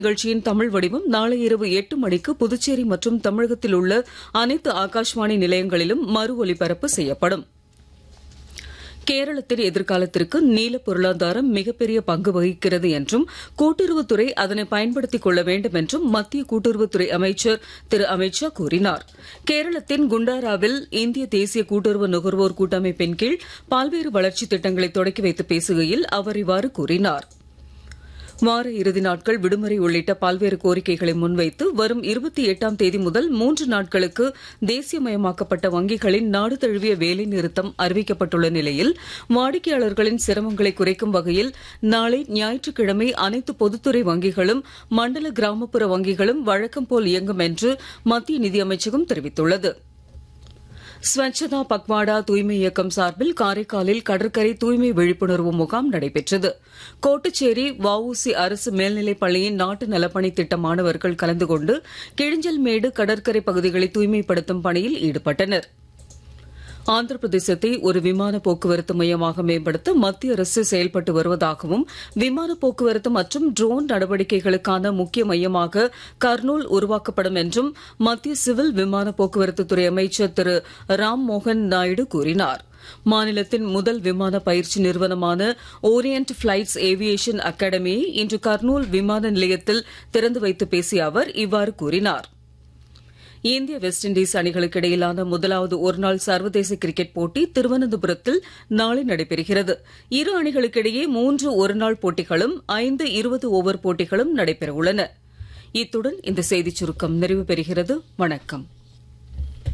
நிகழ்ச்சியின் தமிழ் வடிவம் நாளை இரவு எட்டு மணிக்கு புதுச்சேரி மற்றும் தமிழகத்தில் உள்ள அனைத்து ஆகாஷ்வாணி நிலையங்களிலும் மறு ஒலிபரப்பு செய்யப்படும் கேரளத்தின் எதிர்காலத்திற்கு நீல பொருளாதாரம் மிகப்பெரிய பங்கு வகிக்கிறது என்றும் கூட்டுறவுத்துறை அதனை பயன்படுத்திக் கொள்ள வேண்டும் என்றும் மத்திய கூட்டுறவுத்துறை அமைச்சர் திரு அமித் ஷா கூறினார் கேரளத்தின் குண்டாராவில் இந்திய தேசிய கூட்டுறவு நுகர்வோர் கூட்டமைப்பின் கீழ் பல்வேறு வளர்ச்சித் திட்டங்களை தொடக்கி வைத்து பேசுகையில் அவர் இவ்வாறு கூறினார் வார இறுதி நாட்கள் விடுமுறை உள்ளிட்ட பல்வேறு கோரிக்கைகளை முன்வைத்து வரும் இருபத்தி எட்டாம் தேதி முதல் மூன்று நாட்களுக்கு தேசியமயமாக்கப்பட்ட வங்கிகளின் நாடு தழுவிய வேலை நிறுத்தம் அறிவிக்கப்பட்டுள்ள நிலையில் வாடிக்கையாளர்களின் சிரமங்களை குறைக்கும் வகையில் நாளை ஞாயிற்றுக்கிழமை அனைத்து பொதுத்துறை வங்கிகளும் மண்டல கிராமப்புற வங்கிகளும் வழக்கம் போல் இயங்கும் என்று மத்திய நிதியமைச்சகம் தெரிவித்துள்ளது ஸ்வச்சதா பக்வாடா தூய்மை இயக்கம் சார்பில் காரைக்காலில் கடற்கரை தூய்மை விழிப்புணர்வு முகாம் நடைபெற்றது கோட்டுச்சேரி வஉசி அரசு மேல்நிலைப் பள்ளியின் நாட்டு நலப்பணி திட்ட மாணவர்கள் கலந்து கொண்டு கிழிஞ்சல்மேடு கடற்கரை பகுதிகளை தூய்மைப்படுத்தும் பணியில் ஈடுபட்டனர் ஆந்திர பிரதேசத்தை ஒரு விமான போக்குவரத்து மையமாக மேம்படுத்த மத்திய அரசு செயல்பட்டு வருவதாகவும் விமான போக்குவரத்து மற்றும் ட்ரோன் நடவடிக்கைகளுக்கான முக்கிய மையமாக கர்னூல் உருவாக்கப்படும் என்றும் மத்திய சிவில் விமான போக்குவரத்து துறை அமைச்சர் திரு ராம் மோகன் நாயுடு கூறினார் மாநிலத்தின் முதல் விமான பயிற்சி நிறுவனமான ஓரியன்ட் பிளைட்ஸ் ஏவியேஷன் அகாடமியை இன்று கர்னூல் விமான நிலையத்தில் திறந்து வைத்து பேசிய அவர் இவ்வாறு கூறினார் இந்திய வெஸ்ட் இண்டீஸ் அணிகளுக்கு இடையிலான முதலாவது ஒருநாள் சர்வதேச கிரிக்கெட் போட்டி திருவனந்தபுரத்தில் நாளை நடைபெறுகிறது இரு அணிகளுக்கிடையே மூன்று ஒருநாள் போட்டிகளும் ஐந்து இருபது ஓவர் போட்டிகளும் நடைபெற உள்ளன இத்துடன் இந்த செய்திச் சுருக்கம் நிறைவு பெறுகிறது வணக்கம்